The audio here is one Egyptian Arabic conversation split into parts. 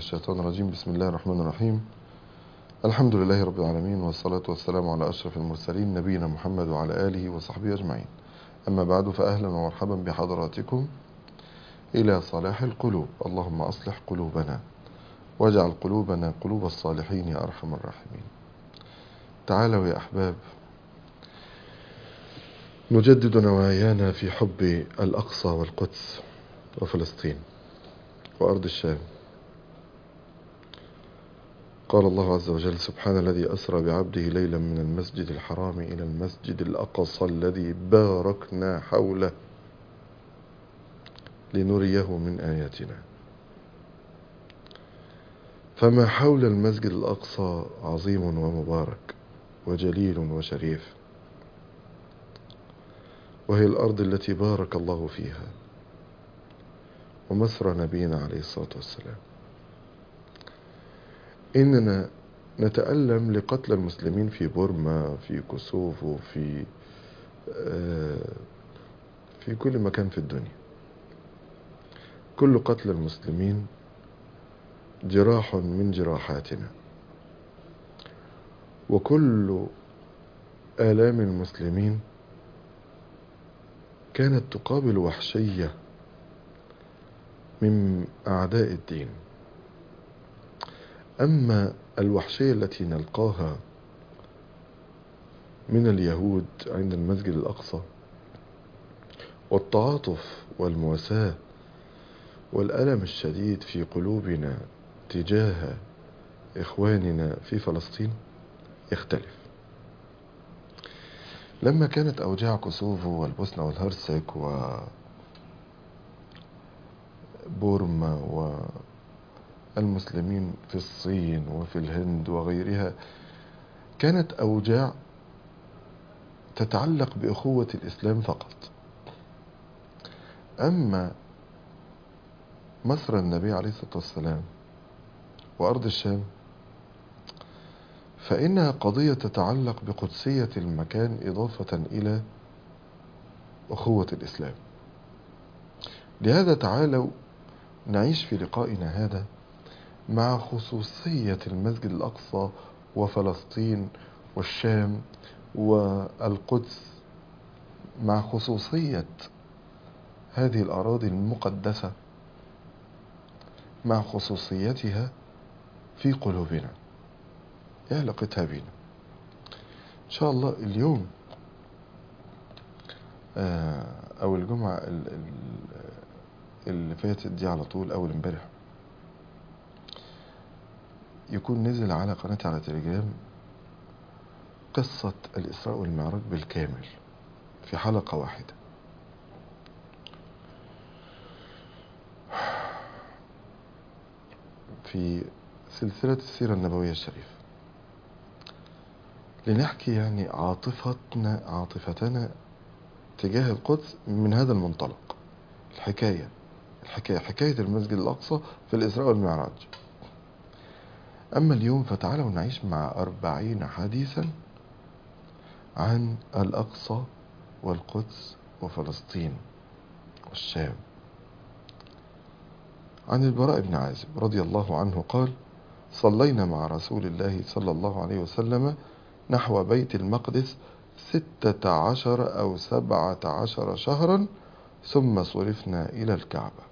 الشيطان الرجيم بسم الله الرحمن الرحيم الحمد لله رب العالمين والصلاة والسلام على أشرف المرسلين نبينا محمد وعلى آله وصحبه أجمعين أما بعد فأهلا ومرحبا بحضراتكم إلى صلاح القلوب اللهم أصلح قلوبنا واجعل قلوبنا قلوب الصالحين يا أرحم الراحمين تعالوا يا أحباب نجدد نوايانا في حب الأقصى والقدس وفلسطين وأرض الشام قال الله عز وجل سبحان الذي أسرى بعبده ليلا من المسجد الحرام إلى المسجد الأقصى الذي باركنا حوله لنريه من آياتنا فما حول المسجد الأقصى عظيم ومبارك وجليل وشريف وهي الأرض التي بارك الله فيها ومسرى نبينا عليه الصلاة والسلام إننا نتألم لقتل المسلمين في بورما في كوسوفو في في كل مكان في الدنيا كل قتل المسلمين جراح من جراحاتنا وكل آلام المسلمين كانت تقابل وحشية من أعداء الدين أما الوحشية التي نلقاها من اليهود عند المسجد الأقصى والتعاطف والمواساة والألم الشديد في قلوبنا تجاه إخواننا في فلسطين يختلف لما كانت أوجاع كوسوفو والبوسنة والهرسك و بورما والمسلمين في الصين وفي الهند وغيرها كانت أوجاع تتعلق بأخوة الإسلام فقط أما مصر النبي عليه الصلاة والسلام وأرض الشام فإنها قضية تتعلق بقدسية المكان إضافة إلى أخوة الإسلام لهذا تعالوا نعيش في لقائنا هذا مع خصوصية المسجد الأقصى وفلسطين والشام والقدس مع خصوصية هذه الأراضي المقدسة مع خصوصيتها في قلوبنا ايه علاقتها بينا ان شاء الله اليوم او الجمعة اللي فاتت دي على طول اول امبارح يكون نزل على قناتي على تليجرام قصة الإسراء والمعراج بالكامل في حلقة واحدة في سلسلة السيرة النبوية الشريفة لنحكي يعني عاطفتنا عاطفتنا تجاه القدس من هذا المنطلق الحكاية الحكاية حكاية المسجد الأقصى في الإسراء والمعراج أما اليوم فتعالوا نعيش مع أربعين حديثا عن الأقصى والقدس وفلسطين والشام عن البراء بن عازب رضي الله عنه قال صلينا مع رسول الله صلى الله عليه وسلم نحو بيت المقدس ستة عشر أو سبعة عشر شهرا ثم صرفنا إلى الكعبة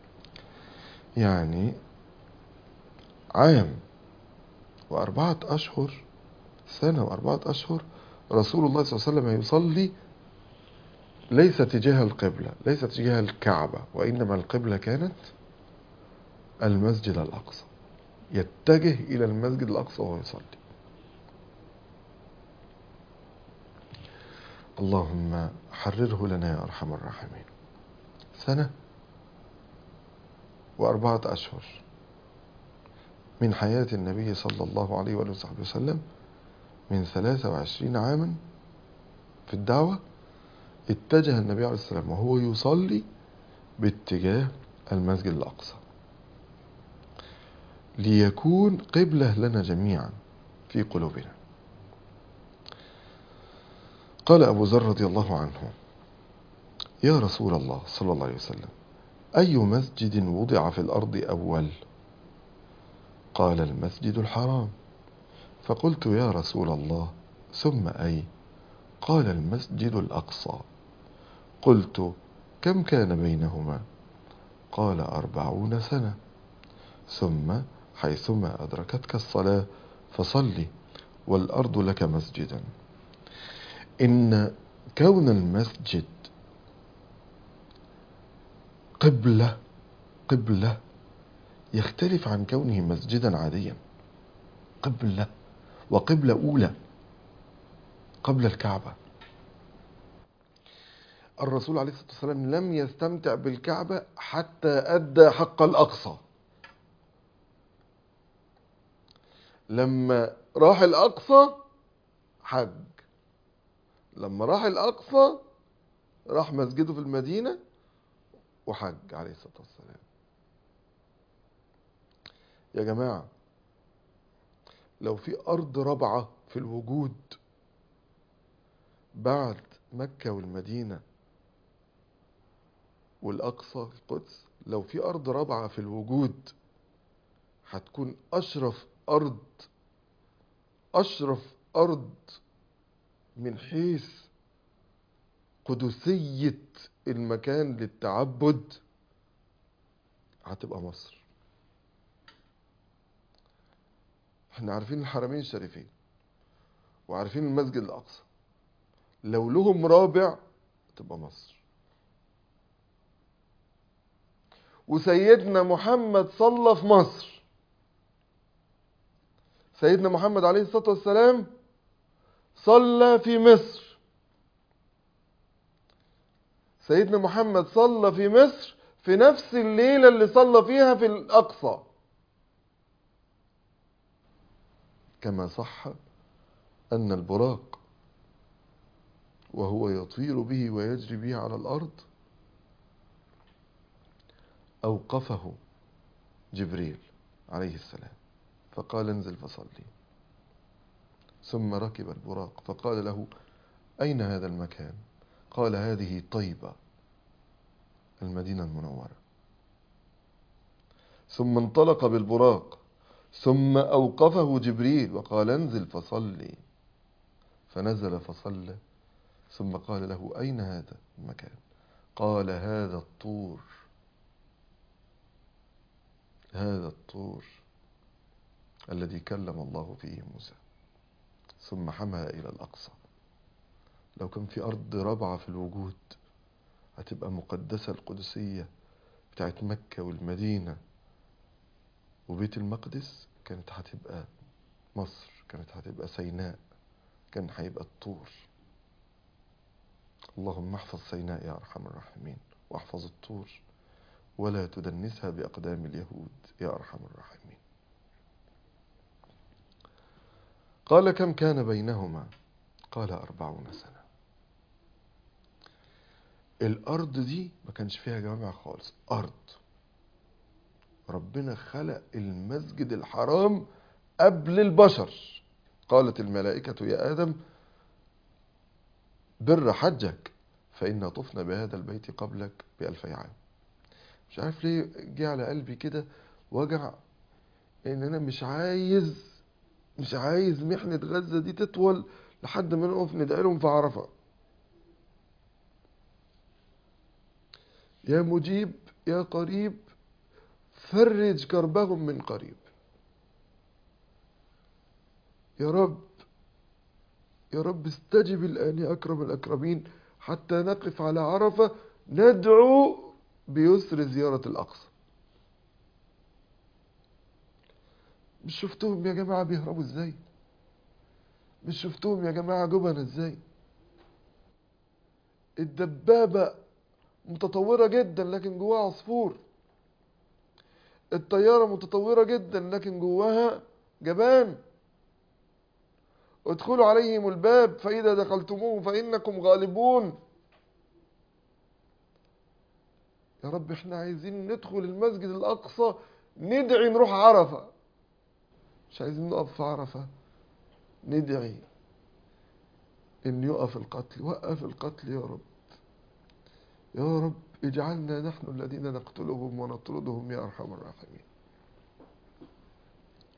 يعني عام وأربعة أشهر سنة وأربعة أشهر رسول الله صلى الله عليه وسلم يصلي ليس تجاه القبلة ليس تجاه الكعبة وإنما القبلة كانت المسجد الأقصى يتجه إلى المسجد الأقصى وهو يصلي اللهم حرره لنا يا أرحم الراحمين سنة وأربعة أشهر من حياة النبي صلى الله عليه وآله وصحبه وسلم من ثلاثة وعشرين عاما في الدعوة اتجه النبي عليه السلام وهو يصلي باتجاه المسجد الأقصى ليكون قبلة لنا جميعا في قلوبنا قال أبو ذر رضي الله عنه يا رسول الله صلى الله عليه وسلم أي مسجد وضع في الأرض أول قال المسجد الحرام فقلت يا رسول الله ثم أي قال المسجد الأقصى قلت كم كان بينهما قال أربعون سنة ثم حيثما أدركتك الصلاة فصلي والأرض لك مسجدا إن كون المسجد قبلة قبلة يختلف عن كونه مسجدا عاديا قبلة وقبلة أولى قبل الكعبة الرسول عليه الصلاة والسلام لم يستمتع بالكعبة حتى أدى حق الأقصى لما راح الأقصى حج لما راح الأقصى راح مسجده في المدينة وحج عليه الصلاة والسلام يا جماعة لو في أرض رابعة في الوجود بعد مكة والمدينة والأقصى القدس لو في أرض رابعة في الوجود هتكون أشرف أرض أشرف أرض من حيث قدسية المكان للتعبد هتبقى مصر احنا عارفين الحرمين الشريفين وعارفين المسجد الأقصى لو لهم رابع تبقى مصر وسيدنا محمد صلى في مصر سيدنا محمد عليه الصلاة والسلام صلى في مصر سيدنا محمد صلى في مصر في نفس الليلة اللي صلى فيها في الأقصى كما صح أن البراق وهو يطير به ويجري به على الأرض أوقفه جبريل عليه السلام فقال انزل فصلي ثم ركب البراق فقال له أين هذا المكان قال هذه طيبة المدينة المنورة ثم انطلق بالبراق ثم أوقفه جبريل وقال انزل فصلي فنزل فصلى ثم قال له أين هذا المكان قال هذا الطور هذا الطور الذي كلم الله فيه موسى ثم حمى إلى الأقصى لو كان في أرض رابعة في الوجود هتبقى مقدسة القدسية بتاعت مكة والمدينة وبيت المقدس كانت هتبقى مصر كانت هتبقى سيناء كان هيبقى الطور اللهم احفظ سيناء يا أرحم الراحمين واحفظ الطور ولا تدنسها بأقدام اليهود يا أرحم الراحمين قال كم كان بينهما قال أربعون سنة الأرض دي ما كانش فيها جامع خالص أرض ربنا خلق المسجد الحرام قبل البشر قالت الملائكة يا آدم بر حجك فإنا طفنا بهذا البيت قبلك بألفي عام مش عارف ليه جه على قلبي كده وجع ان انا مش عايز مش عايز محنة غزة دي تطول لحد ما نقف ندعي لهم في عرفة يا مجيب يا قريب فرج كربهم من قريب يا رب يا رب استجب الآن يا أكرم الأكرمين حتى نقف على عرفة ندعو بيسر زيارة الأقصى مش شفتهم يا جماعة بيهربوا ازاي مش شفتهم يا جماعة جبن ازاي الدبابة متطورة جدا لكن جواها عصفور الطيارة متطورة جدا لكن جواها جبان ادخلوا عليهم الباب فإذا دخلتموه فإنكم غالبون يا رب احنا عايزين ندخل المسجد الأقصى ندعي نروح عرفة مش عايزين نقف في عرفة ندعي ان يقف القتل وقف القتل يا رب يا رب اجعلنا نحن الذين نقتلهم ونطردهم يا ارحم الراحمين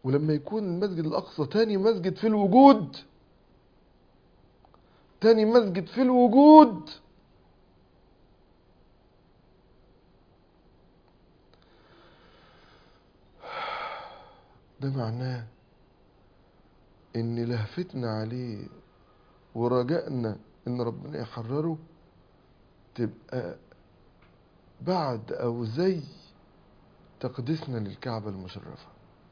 ولما يكون المسجد الأقصى تاني مسجد في الوجود تاني مسجد في الوجود ده معناه ان لهفتنا عليه ورجائنا ان ربنا يحرره تبقى بعد او زي تقديسنا للكعبة المشرفة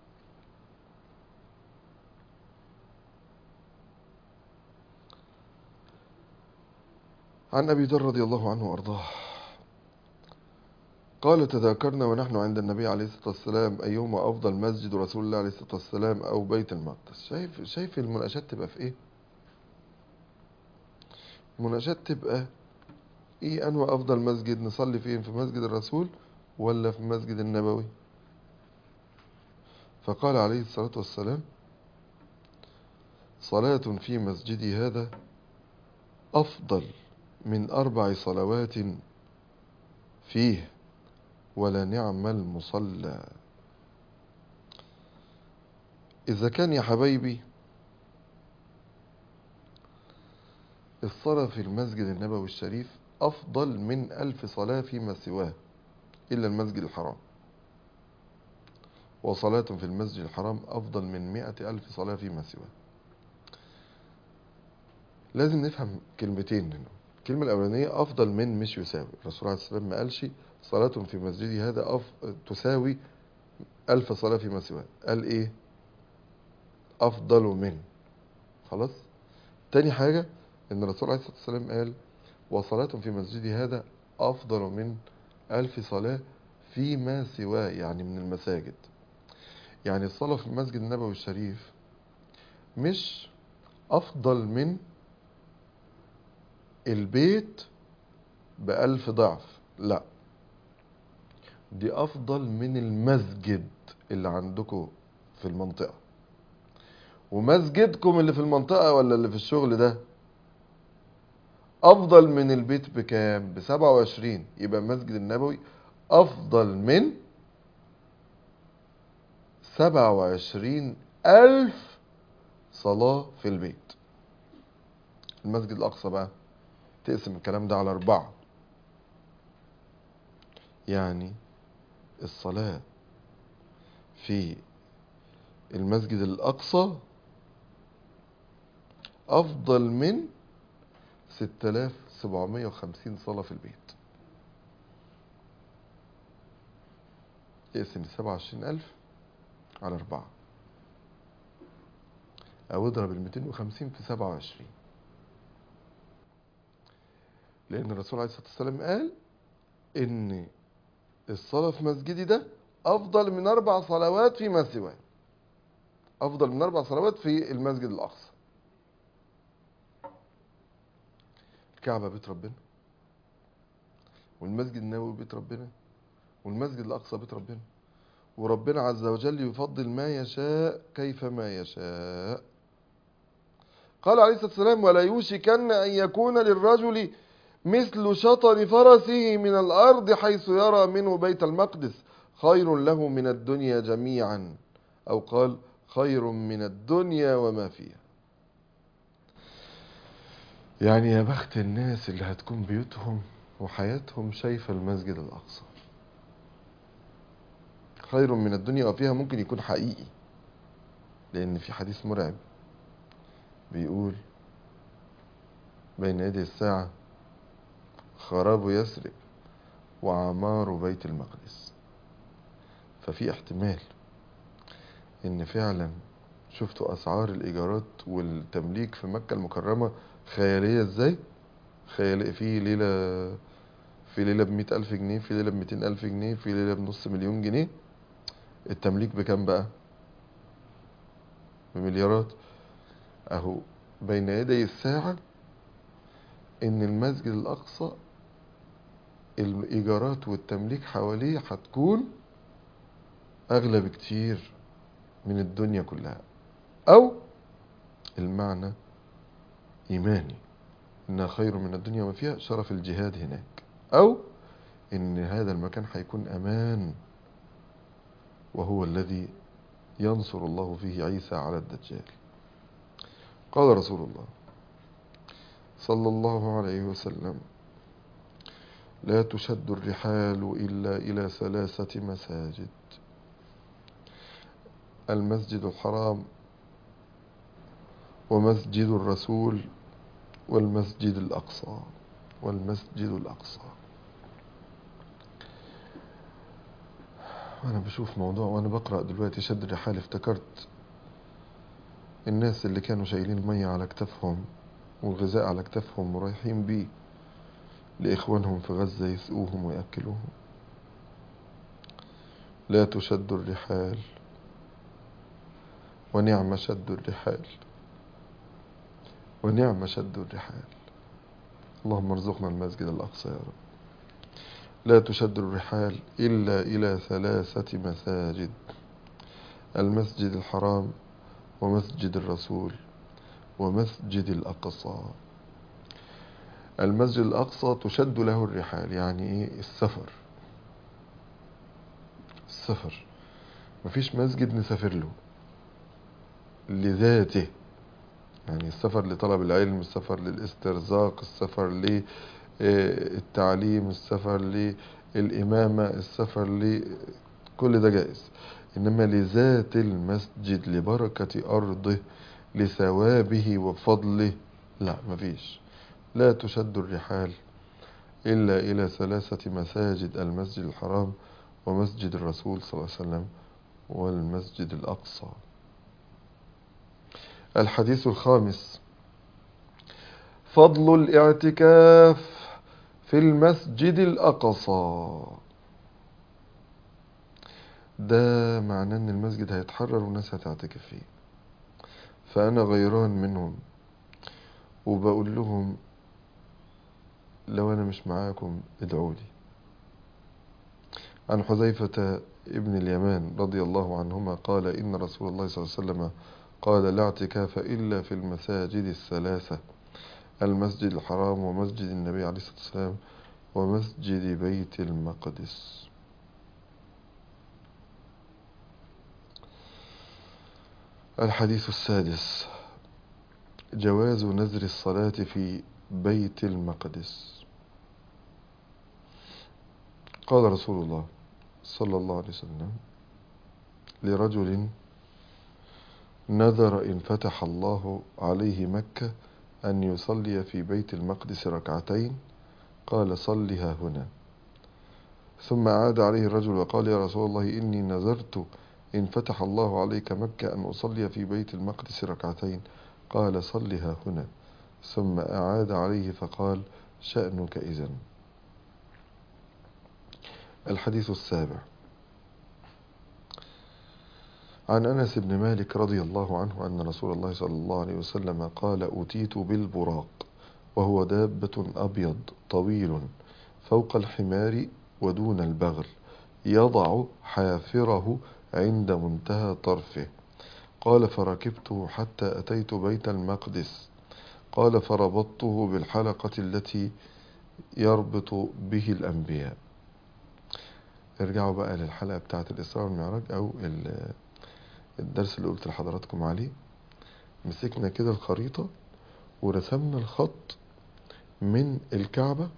عن أبي ذر رضي الله عنه وأرضاه قال تذاكرنا ونحن عند النبي عليه الصلاة والسلام أيهما أفضل مسجد رسول الله عليه الصلاة والسلام أو بيت المقدس شايف شايف المناقشات تبقى في إيه؟ المناقشات تبقى إيه أنواع أفضل مسجد نصلي فين في مسجد الرسول ولا في مسجد النبوي؟ فقال عليه الصلاة والسلام صلاة في مسجدي هذا أفضل من أربع صلوات فيه ولا نعم المصلى إذا كان يا حبايبي الصلاة في المسجد النبوي الشريف أفضل من ألف صلاة فيما سواه إلا المسجد الحرام وصلاة في المسجد الحرام أفضل من مئة ألف صلاة فيما سواه لازم نفهم كلمتين هنا الكلمة الأولانية أفضل من مش يساوي الرسول عليه الصلاة والسلام ما قالش صلاة في مسجدي هذا أف... تساوي ألف صلاة فيما سواه قال إيه أفضل من خلاص تاني حاجة إن الرسول عليه الصلاة والسلام قال وصلاة في مسجدي هذا أفضل من ألف صلاة فيما سواه يعني من المساجد يعني الصلاة في المسجد النبوي الشريف مش أفضل من البيت بألف ضعف لا دي أفضل من المسجد اللي عندكم في المنطقة ومسجدكم اللي في المنطقة ولا اللي في الشغل ده أفضل من البيت بكام بسبعة وعشرين يبقى المسجد النبوي أفضل من سبعة وعشرين ألف صلاة في البيت المسجد الأقصى بقى تقسم الكلام ده على أربعة يعني الصلاة في المسجد الأقصى أفضل من 6750 صلاة في البيت اقسم 27000 على أربعة أو اضرب ال 250 في 27 لأن الرسول عليه الصلاة والسلام قال إن الصلاة في مسجدي ده أفضل من أربع صلوات فيما سواه أفضل من أربع صلوات في المسجد الأقصى الكعبة بيت ربنا والمسجد النبوي بيت ربنا والمسجد الأقصى بيت ربنا وربنا عز وجل يفضل ما يشاء كيف ما يشاء قال عليه الصلاة والسلام ولا يوشكن أن يكون للرجل مثل شطر فرسه من الأرض حيث يرى منه بيت المقدس خير له من الدنيا جميعا أو قال خير من الدنيا وما فيها يعني يا بخت الناس اللي هتكون بيوتهم وحياتهم شايفة المسجد الأقصى خير من الدنيا وفيها ممكن يكون حقيقي لأن في حديث مرعب بيقول بين يدي الساعة خراب يثرب وعمار بيت المقدس ففي احتمال ان فعلا شفتوا اسعار الايجارات والتمليك في مكة المكرمة خيالية ازاي خيالية في ليلة في ليلة بمئة ألف جنيه في ليلة بمئتين ألف جنيه في ليلة بنص مليون جنيه التمليك بكام بقى بمليارات اهو بين يدي الساعة ان المسجد الاقصى الايجارات والتمليك حواليه هتكون اغلى بكتير من الدنيا كلها او المعنى ايماني انها خير من الدنيا وما فيها شرف الجهاد هناك او ان هذا المكان هيكون امان وهو الذي ينصر الله فيه عيسى على الدجال قال رسول الله صلى الله عليه وسلم لا تشد الرحال إلا إلى ثلاثة مساجد المسجد الحرام ومسجد الرسول والمسجد الأقصى والمسجد الأقصى وأنا بشوف موضوع وأنا بقرأ دلوقتي شد الرحال افتكرت الناس اللي كانوا شايلين المية على كتافهم والغذاء على كتافهم ورايحين بيه لإخوانهم في غزة يسقوهم ويأكلوهم لا تشد الرحال ونعم شد الرحال ونعم شد الرحال اللهم ارزقنا المسجد الأقصى يا رب لا تشد الرحال إلا إلى ثلاثة مساجد المسجد الحرام ومسجد الرسول ومسجد الأقصى المسجد الأقصى تشد له الرحال يعني إيه السفر السفر مفيش مسجد نسافر له لذاته يعني السفر لطلب العلم السفر للاسترزاق السفر للتعليم السفر للإمامة السفر ل كل ده جائز إنما لذات المسجد لبركة أرضه لثوابه وفضله لا مفيش لا تشد الرحال إلا إلى ثلاثة مساجد المسجد الحرام ومسجد الرسول صلى الله عليه وسلم والمسجد الأقصى الحديث الخامس فضل الاعتكاف في المسجد الأقصى ده معناه ان المسجد هيتحرر والناس هتعتكف فيه فأنا غيران منهم وبقول لهم لو أنا مش معاكم ادعوا لي عن حذيفة ابن اليمان رضي الله عنهما قال إن رسول الله صلى الله عليه وسلم قال لا اعتكاف إلا في المساجد الثلاثة المسجد الحرام ومسجد النبي عليه الصلاة والسلام ومسجد بيت المقدس الحديث السادس جواز نذر الصلاة في بيت المقدس قال رسول الله صلى الله عليه وسلم لرجل نذر إن فتح الله عليه مكة أن يصلي في بيت المقدس ركعتين قال صلها هنا ثم عاد عليه الرجل وقال يا رسول الله إني نذرت إن فتح الله عليك مكة أن أصلي في بيت المقدس ركعتين قال صلها هنا ثم أعاد عليه فقال شأنك إذن الحديث السابع عن أنس بن مالك رضي الله عنه أن رسول الله صلى الله عليه وسلم قال أتيت بالبراق وهو دابة أبيض طويل فوق الحمار ودون البغل يضع حافره عند منتهى طرفه قال فركبته حتى أتيت بيت المقدس قال فربطته بالحلقة التي يربط به الأنبياء ارجعوا بقى للحلقة بتاعة الإسراء والمعراج أو الدرس اللي قلت لحضراتكم عليه مسكنا كده الخريطة ورسمنا الخط من الكعبة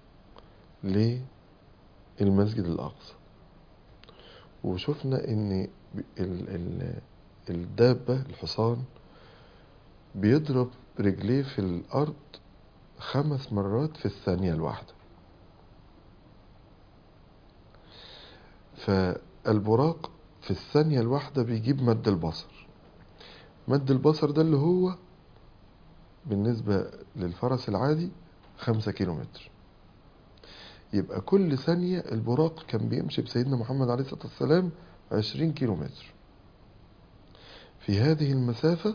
للمسجد الأقصى وشفنا ان ال ال الدابة الحصان بيضرب رجليه في الأرض خمس مرات في الثانية الواحدة فالبراق في الثانية الواحدة بيجيب مد البصر مد البصر ده اللي هو بالنسبة للفرس العادي خمسة كيلومتر يبقى كل ثانية البراق كان بيمشي بسيدنا محمد عليه الصلاة والسلام عشرين كيلومتر في هذه المسافة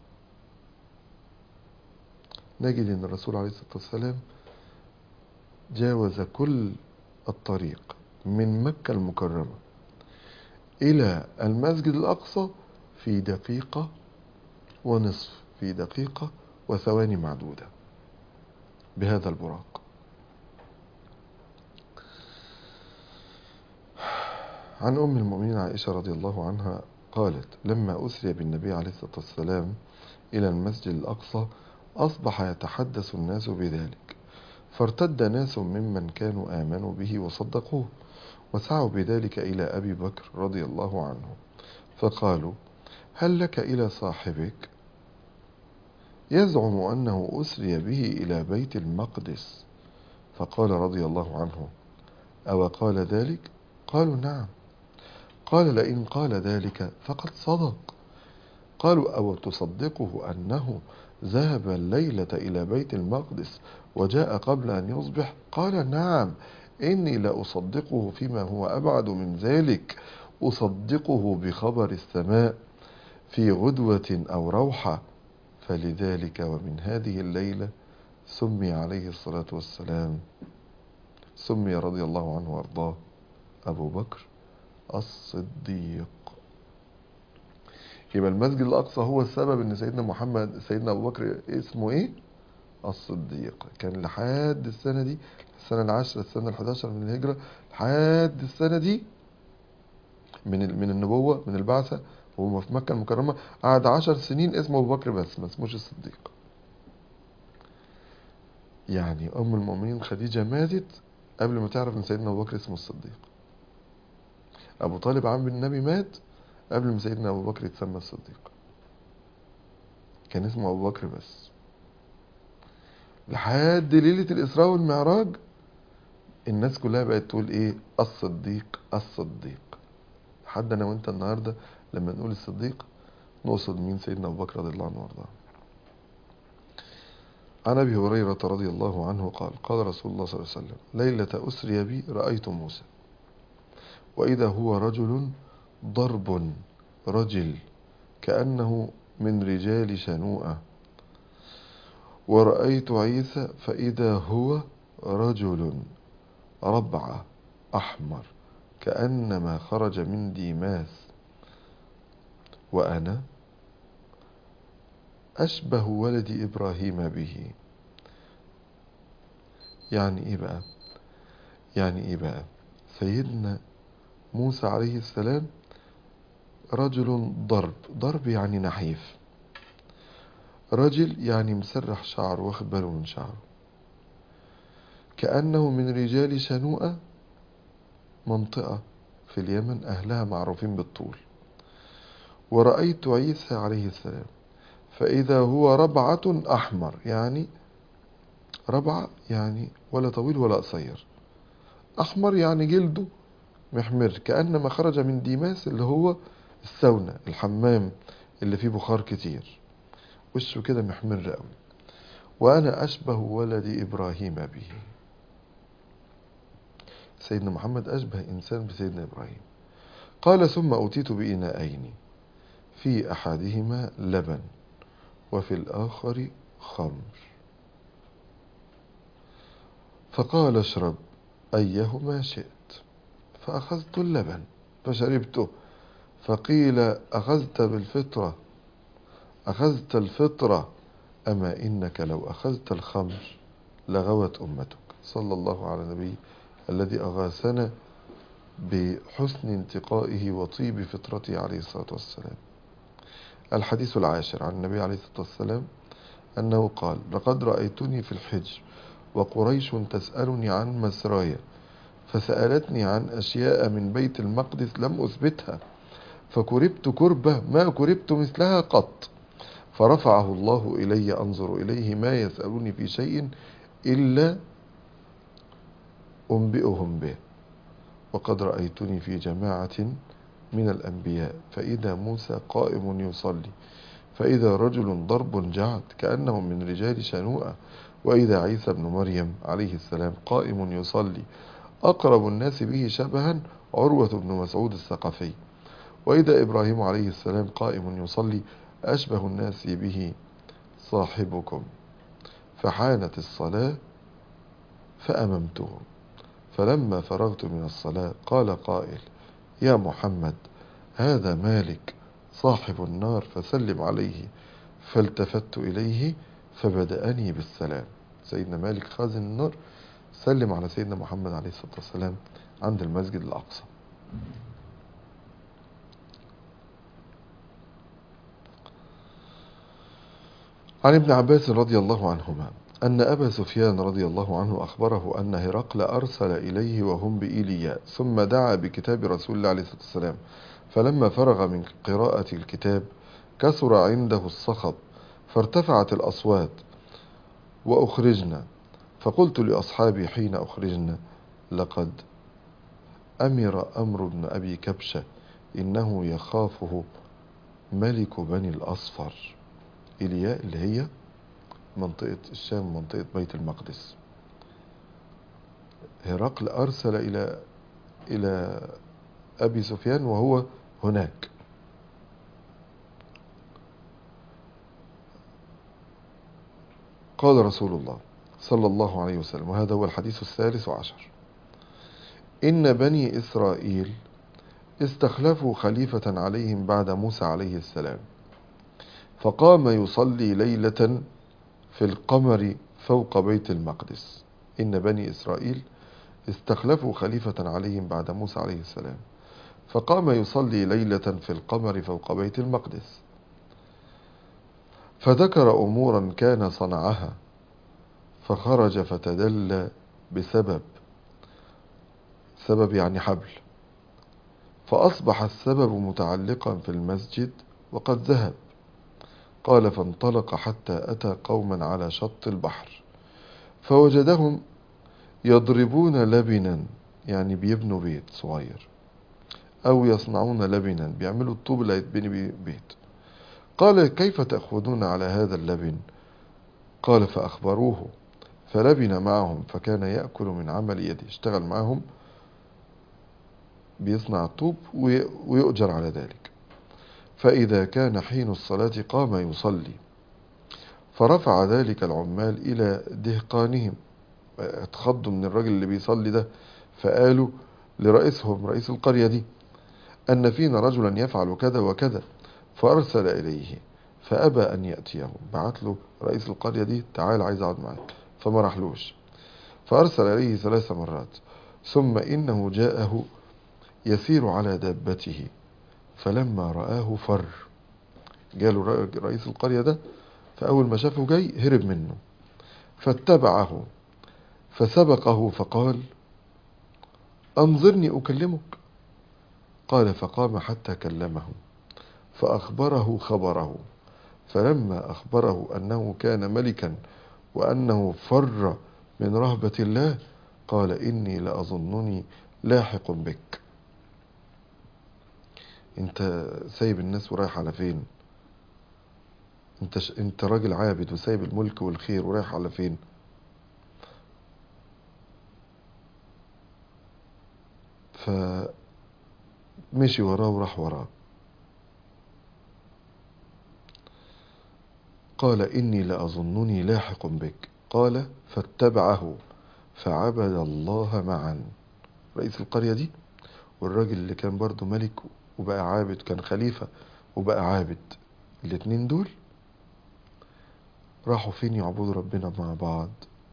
نجد أن الرسول عليه الصلاة والسلام جاوز كل الطريق من مكة المكرمة إلى المسجد الأقصى في دقيقة ونصف في دقيقة وثواني معدودة بهذا البراق عن أم المؤمنين عائشة رضي الله عنها قالت لما أسري بالنبي عليه الصلاة والسلام إلى المسجد الأقصى أصبح يتحدث الناس بذلك فارتد ناس ممن كانوا آمنوا به وصدقوه وسعوا بذلك إلى أبي بكر رضي الله عنه فقالوا هل لك إلى صاحبك يزعم أنه أسري به إلى بيت المقدس فقال رضي الله عنه أو قال ذلك قالوا نعم قال لئن قال ذلك فقد صدق قالوا أو تصدقه أنه ذهب الليلة إلى بيت المقدس وجاء قبل أن يصبح قال نعم إني لأصدقه فيما هو أبعد من ذلك أصدقه بخبر السماء في غدوة أو روحة فلذلك ومن هذه الليلة سمي عليه الصلاة والسلام سمي رضي الله عنه وارضاه أبو بكر الصديق يبقى المسجد الأقصى هو السبب إن سيدنا محمد سيدنا أبو بكر اسمه إيه؟ الصديق كان لحد السنة دي السنة العاشرة السنة الحداشر من الهجرة لحد السنة دي من من النبوة من البعثة وهو في مكة المكرمة قعد عشر سنين اسمه أبو بكر بس ما اسموش الصديق يعني أم المؤمنين خديجة ماتت قبل ما تعرف إن سيدنا أبو بكر اسمه الصديق أبو طالب عم النبي مات قبل ما سيدنا أبو بكر يتسمى الصديق كان اسمه أبو بكر بس لحد ليلة الإسراء والمعراج الناس كلها بقت تقول إيه الصديق الصديق لحد أنا وأنت النهاردة لما نقول الصديق نقصد مين سيدنا أبو بكر رضي الله عنه وارضاه عن أبي هريرة رضي الله عنه قال قال رسول الله صلى الله عليه وسلم ليلة أسري بي رأيت موسى وإذا هو رجل ضرب رجل كأنه من رجال شنوءة ورأيت عيسى فإذا هو رجل ربعة أحمر كأنما خرج من ديماس وأنا أشبه ولد إبراهيم به يعني إيه بقى يعني إيه بقى سيدنا موسى عليه السلام رجل ضرب ضرب يعني نحيف رجل يعني مسرح شعره واخد باله من شعره كأنه من رجال شنوءة منطقة في اليمن أهلها معروفين بالطول ورأيت عيسى عليه السلام فإذا هو ربعة أحمر يعني ربعة يعني ولا طويل ولا قصير أحمر يعني جلده محمر كأنما خرج من ديماس اللي هو الساونا الحمام اللي فيه بخار كتير وشه كده محمر قوي وأنا أشبه ولد إبراهيم به سيدنا محمد أشبه إنسان بسيدنا إبراهيم قال ثم أوتيت بإناءين في أحدهما لبن وفي الآخر خمر فقال اشرب أيهما شئت فأخذت اللبن فشربته فقيل أخذت بالفطرة أخذت الفطرة أما إنك لو أخذت الخمر لغوت أمتك صلى الله على النبي الذي أغاثنا بحسن انتقائه وطيب فطرته عليه الصلاة والسلام الحديث العاشر عن النبي عليه الصلاة والسلام أنه قال لقد رأيتني في الحج وقريش تسألني عن مسرايا فسألتني عن أشياء من بيت المقدس لم أثبتها فكربت كربة ما كربت مثلها قط فرفعه الله إلي أنظر إليه ما يسألوني في شيء إلا أنبئهم به وقد رأيتني في جماعة من الأنبياء فإذا موسى قائم يصلي فإذا رجل ضرب جعد كأنه من رجال شنوءة وإذا عيسى بن مريم عليه السلام قائم يصلي أقرب الناس به شبها عروة بن مسعود الثقفي وإذا إبراهيم عليه السلام قائم يصلي أشبه الناس به صاحبكم فحانت الصلاة فأممتهم فلما فرغت من الصلاة قال قائل يا محمد هذا مالك صاحب النار فسلم عليه فالتفت إليه فبدأني بالسلام سيدنا مالك خازن النار سلم على سيدنا محمد عليه الصلاة والسلام عند المسجد الأقصى عن ابن عباس رضي الله عنهما أن أبا سفيان رضي الله عنه أخبره أن هرقل أرسل إليه وهم بإيلياء ثم دعا بكتاب رسول الله عليه الصلاة والسلام فلما فرغ من قراءة الكتاب كثر عنده الصخب فارتفعت الأصوات وأخرجنا فقلت لأصحابي حين أخرجنا لقد أمر أمر بن أبي كبشة إنه يخافه ملك بني الأصفر إلياء اللي هي منطقة الشام منطقة بيت المقدس هرقل أرسل إلى إلى أبي سفيان وهو هناك قال رسول الله صلى الله عليه وسلم وهذا هو الحديث الثالث عشر إن بني إسرائيل استخلفوا خليفة عليهم بعد موسى عليه السلام فقام يصلي ليلة في القمر فوق بيت المقدس إن بني إسرائيل استخلفوا خليفة عليهم بعد موسى عليه السلام فقام يصلي ليلة في القمر فوق بيت المقدس فذكر أمورا كان صنعها فخرج فتدلى بسبب سبب يعني حبل فأصبح السبب متعلقا في المسجد وقد ذهب قال فانطلق حتى أتى قوما على شط البحر فوجدهم يضربون لبنا يعني بيبنوا بيت صغير أو يصنعون لبنا بيعملوا الطوب اللي هيتبني بيه بيت قال كيف تأخذون على هذا اللبن قال فأخبروه فلبن معهم فكان يأكل من عمل يده اشتغل معهم بيصنع الطوب ويؤجر على ذلك فإذا كان حين الصلاة قام يصلي فرفع ذلك العمال إلى دهقانهم اتخضوا من الراجل اللي بيصلي ده فقالوا لرئيسهم رئيس القرية دي أن فينا رجلا يفعل كذا وكذا فأرسل إليه فأبى أن يأتيه بعت له رئيس القرية دي تعال عايز أقعد معاك فما راحلوش فأرسل إليه ثلاث مرات ثم إنه جاءه يسير على دابته فلما رآه فر جاله رئيس القرية ده فأول ما شافه جاي هرب منه فاتبعه فسبقه فقال أنظرني أكلمك قال فقام حتى كلمه فأخبره خبره فلما أخبره أنه كان ملكا وأنه فر من رهبة الله قال إني لأظنني لاحق بك انت سايب الناس ورايح على فين انت ش... انت راجل عابد وسايب الملك والخير ورايح على فين فمشي وراه وراح وراه قال إني لأظنني لاحق بك قال فاتبعه فعبد الله معا رئيس القرية دي والراجل اللي كان برضه ملك وبقى عابد كان خليفة وبقى عابد الاتنين دول راحوا فين يعبدوا ربنا مع بعض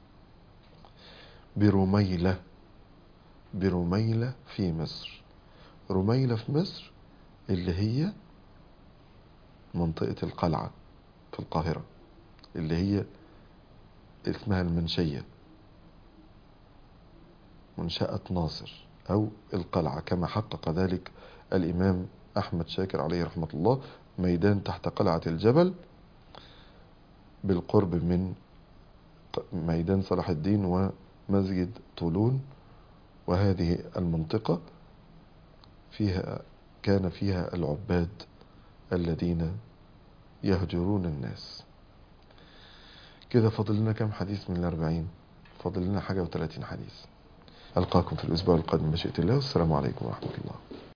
برميلة برميلة في مصر رميلة في مصر اللي هي منطقة القلعة في القاهرة اللي هي اسمها المنشية منشأة ناصر أو القلعة كما حقق ذلك الإمام أحمد شاكر عليه رحمة الله ميدان تحت قلعة الجبل بالقرب من ميدان صلاح الدين ومسجد طولون وهذه المنطقة فيها كان فيها العباد الذين يهجرون الناس كده فاضل لنا كم حديث من الأربعين فاضل لنا حاجة وثلاثين حديث ألقاكم في الأسبوع القادم بشئة الله والسلام عليكم ورحمة الله